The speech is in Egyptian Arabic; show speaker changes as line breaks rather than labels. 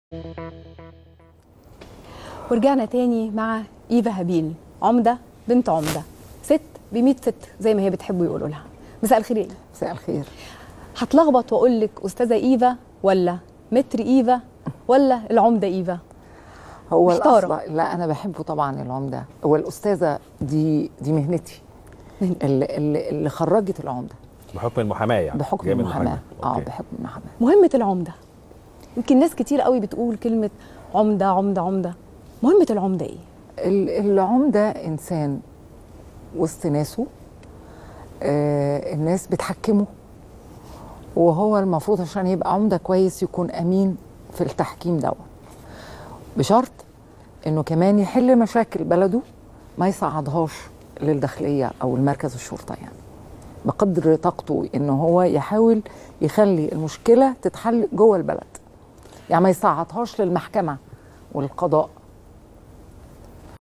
ورجعنا تاني مع ايفا هابيل عمده بنت عمده ست ب 100 ست زي ما هي بتحبوا يقولوا لها مساء الخير يا ايفا
مساء الخير
هتلخبط واقول لك استاذه ايفا ولا متر ايفا ولا العمده ايفا
هو
محتارة.
الاصل لا انا بحبه طبعا العمده هو الاستاذه دي دي مهنتي اللي, اللي, اللي خرجت العمده
بحكم المحاماه يعني
بحكم
جاي من
المحاماه اه
أوكي.
بحكم المحاماه
مهمه العمده يمكن ناس كتير قوي بتقول كلمه عمده عمده عمده مهمه العمده ايه
ال- العمده انسان وسط ناسه آه الناس بتحكمه وهو المفروض عشان يبقى عمده كويس يكون امين في التحكيم دوت بشرط انه كمان يحل مشاكل بلده ما يصعدهاش للداخليه او المركز الشرطه يعني بقدر طاقته ان هو يحاول يخلي المشكله تتحل جوه البلد يعني ما يصعدهاش للمحكمه والقضاء